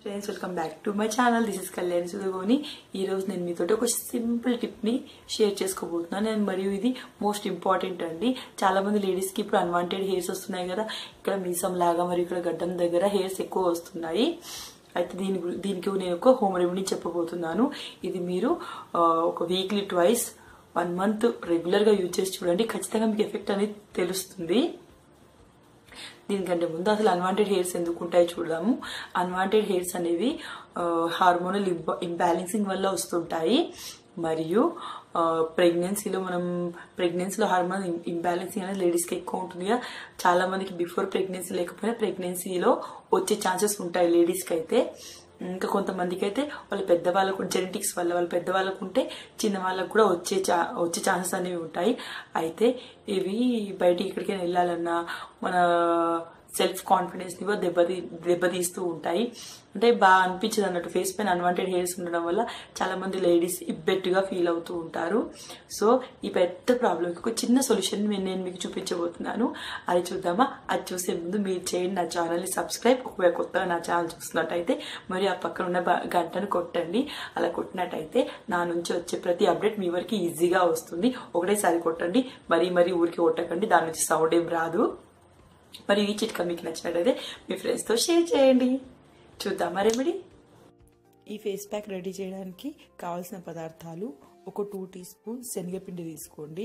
friends welcome back to my channel this is Kalyan Sudhagoni ఈ రోజు నేను మీతో ఒక సింపుల్ టిప్ ని షేర్ చేసుకోబోతున్నాను నేను మరియు ఇది మోస్ట్ ఇంపార్టెంట్ అండి చాలా మంది లేడీస్ కి ఇప్పుడు అన్వాంటెడ్ హెయిర్స్ వస్తున్నాయి కదా ఇక్కడ మీసం లాగా మరియు ఇక్కడ గడ్డం దగ్గర హెయిర్స్ ఎక్కువ వస్తున్నాయి అయితే దీని గురి- దీనికి నేను ఒక హోమ్ రెమెడీ చెప్పబోతున్నాను ఇది మీరు ఆ, ఒక weekly twice one month regular గా యూజ్ చేసి చూడండి ఖచ్చితంగా మీకు ఎఫెక్ట్ అనేది తెలుస్తుంది దీనికంటే ముందు అసలు అన్వాంటెడ్ హెయిర్స్ ఎందుకు ఉంటాయో చూడదాము అన్వాంటెడ్ హెయిర్స్ అనేవి హార్మోనల్ ఇంబ్యాలెన్సింగ్ వల్ల వస్తుంటాయి మరియు ప్రెగ్నెన్సీలో మనం ప్రెగ్నెన్సీలో హార్మోన్ ఇంబ్యాలెన్సింగ్ అనేది లేడీస్కి ఎక్కువ ఉంటుంది కదా చాలా మందికి బిఫోర్ ప్రెగ్నెన్సీ లేకపోయినా ప్రెగ్నెన్సీలో వచ్చే ఛాన్సెస్ ఉంటాయి లేడీస్కి అయితే ఇంకా కొంతమందికి అయితే వాళ్ళ పెద్దవాళ్ళకు జెనెటిక్స్ వల్ల వాళ్ళ పెద్దవాళ్ళకు ఉంటే చిన్న వాళ్ళకు కూడా వచ్చే ఛా వచ్చే ఛాన్సెస్ అనేవి ఉంటాయి అయితే ఇవి బయటికి ఎక్కడికైనా వెళ్ళాలన్నా మన సెల్ఫ్ కాన్ఫిడెన్స్ ని కూడా దెబ్బతీ దెబ్బతీస్తూ ఉంటాయి అంటే బాగా అనిపించదు అన్నట్టు ఫేస్ పైన అన్వాంటెడ్ హెయిర్స్ ఉండడం వల్ల చాలా మంది లేడీస్ ఇబ్బెట్టుగా ఫీల్ అవుతూ ఉంటారు సో ఈ పెద్ద ప్రాబ్లంకి ఒక చిన్న సొల్యూషన్ నేను మీకు చూపించబోతున్నాను అది చూద్దామా అది చూసే ముందు మీరు చేయండి నా ఛానల్ని సబ్స్క్రైబ్ ఒకవేళ కొత్తగా నా ఛానల్ చూస్తున్నట్టయితే మరి ఆ పక్కన ఉన్న బ- గంటను కొట్టండి అలా కొట్టినట్టయితే నా నుంచి వచ్చే ప్రతి అప్డేట్ మీ వరకు ఈజీగా వస్తుంది ఒకటేసారి కొట్టండి మరీ మరీ ఊరికి కొట్టకండి దాని నుంచి సౌండ్ ఏం రాదు మరి ఈ చిట్కా మీకు నచ్చినట్లయితే మీ ఫ్రెండ్స్తో షేర్ చేయండి చూద్దామా రెమెడీ ఈ ఫేస్ ప్యాక్ రెడీ చేయడానికి కావాల్సిన పదార్థాలు ఒక టూ టీ స్పూన్ శనగపిండి తీసుకోండి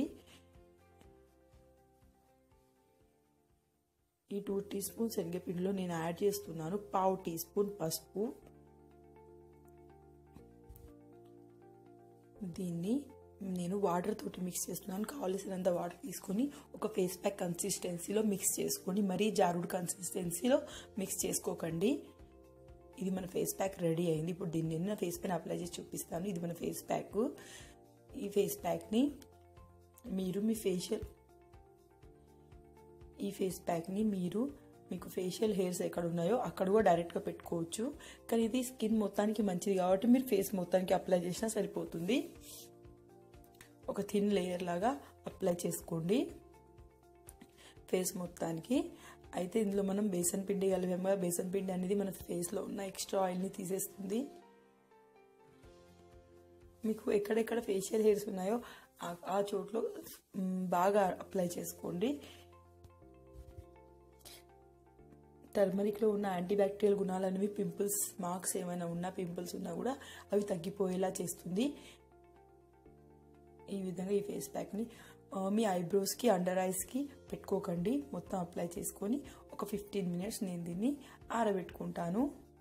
ఈ టూ టీ స్పూన్ శనగపిండిలో నేను యాడ్ చేస్తున్నాను పావు టీ స్పూన్ పసుపు దీన్ని నేను వాటర్ తోటి మిక్స్ చేస్తున్నాను కావలసినంత వాటర్ తీసుకొని ఒక ఫేస్ ప్యాక్ కన్సిస్టెన్సీలో మిక్స్ చేసుకోండి మరీ జారుడు కన్సిస్టెన్సీలో మిక్స్ చేసుకోకండి ఇది మన ఫేస్ ప్యాక్ రెడీ అయింది ఇప్పుడు దీన్ని నేను నా ఫేస్ పైన అప్లై చేసి చూపిస్తాను ఇది మన ఫేస్ ప్యాక్ ఈ ఫేస్ ప్యాక్ని మీరు మీ ఫేషియల్ ఈ ఫేస్ ప్యాక్ని మీరు మీకు ఫేషియల్ హెయిర్స్ ఎక్కడ ఉన్నాయో అక్కడ కూడా డైరెక్ట్గా పెట్టుకోవచ్చు కానీ ఇది స్కిన్ మొత్తానికి మంచిది కాబట్టి మీరు ఫేస్ మొత్తానికి అప్లై చేసినా సరిపోతుంది ఒక థిన్ లేయర్ లాగా అప్లై చేసుకోండి ఫేస్ మొత్తానికి అయితే ఇందులో మనం బేసన్ పిండి కలిపాము కదా బేసన్ పిండి అనేది మన ఫేస్లో ఉన్న ఎక్స్ట్రా ఆయిల్ని తీసేస్తుంది మీకు ఎక్కడెక్కడ ఫేషియల్ హెయిర్స్ ఉన్నాయో ఆ- ఆ చోట్లో మ్, బాగా అప్లై చేసుకోండి టర్మరిక్ లో ఉన్న యాంటీ బ్యాక్టీరియల్ గుణాలు అనేవి పింపుల్స్ మార్క్స్ ఏమైనా ఉన్నా పింపుల్స్ ఉన్నా కూడా అవి తగ్గిపోయేలా చేస్తుంది ఈ విధంగా ఈ ఫేస్ ప్యాక్ ని ఆ, మీ ఐబ్రోస్ కి అండర్ ఐస్ కి పెట్టుకోకండి మొత్తం అప్లై చేసుకొని ఒక ఫిఫ్టీన్ మినిట్స్ నేను దీన్ని ఆరబెట్టుకుంటాను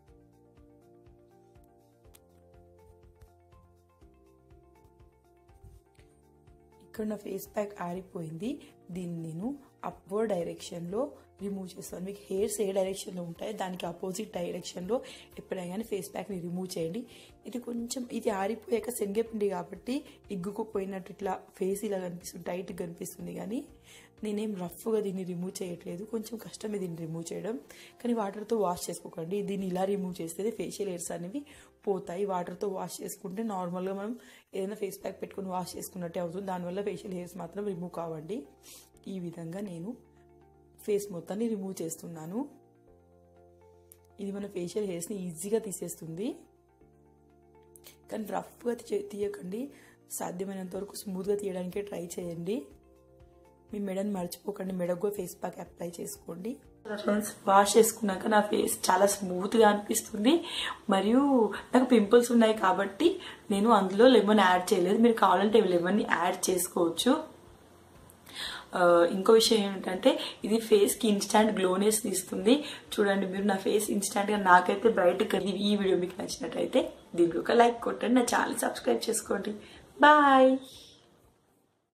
ఇక్కడ నా ఫేస్ ప్యాక్ ఆరిపోయింది దీన్ని నేను అప్వర్డ్ డైరెక్షన్లో రిమూవ్ చేస్తాను మీకు హెయిర్స్ ఏ డైరెక్షన్లో ఉంటాయో దానికి అపోజిట్ డైరెక్షన్లో ఎప్పుడైనా కానీ ఫేస్ ప్యాక్ని రిమూవ్ చేయండి ఇది కొంచెం ఇది ఆరిపోయాక శనగపిండి కాబట్టి ఇగ్గుకుపోయినట్టు ఇట్లా ఫేస్ ఇలా కనిపిస్తుంది టైట్గా కనిపిస్తుంది కానీ నేనేం రఫ్గా దీన్ని రిమూవ్ చేయట్లేదు కొంచెం కష్టమే దీన్ని రిమూవ్ చేయడం కానీ వాటర్తో వాష్ చేసుకోకండి దీన్ని ఇలా రిమూవ్ చేస్తే ఫేషియల్ హెయిర్స్ అనేవి పోతాయి వాటర్తో వాష్ చేసుకుంటే నార్మల్గా మనం ఏదైనా ఫేస్ ప్యాక్ పెట్టుకుని వాష్ చేసుకున్నట్టే అవుతుంది దానివల్ల ఫేషియల్ హెయిర్స్ మాత్రం రిమూవ్ కావండి ఈ విధంగా నేను ఫేస్ మొత్తాన్ని రిమూవ్ చేస్తున్నాను ఇది మన ఫేషియల్ హెయిర్స్ని ఈజీగా తీసేస్తుంది కానీ రఫ్గా తీ- తీయకండి సాధ్యమైనంత వరకు స్మూత్గా తీయడానికే ట్రై చేయండి మీ మెడని మర్చిపోకండి మెడకు ఫేస్ ప్యాక్ అప్లై చేసుకోండి ఫ్రెండ్స్ వాష్ చేసుకున్నాక నా ఫేస్ చాలా స్మూత్ గా అనిపిస్తుంది మరియు నాకు పింపుల్స్ ఉన్నాయి కాబట్టి నేను అందులో లెమన్ యాడ్ చేయలేదు మీరు కావాలంటే లెమన్ యాడ్ చేసుకోవచ్చు ఆ, ఇంకో విషయం ఏంటంటే ఇది ఫేస్ కి ఇన్స్టాంట్ గ్లోనెస్ ఇస్తుంది చూడండి మీరు నా ఫేస్ ఇన్స్టాంట్ గా నాకైతే బ్రైట్ ఈ వీడియో మీకు నచ్చినట్టయితే దీనికి ఒక లైక్ కొట్టండి నా ఛానల్ సబ్స్క్రైబ్ చేసుకోండి బాయ్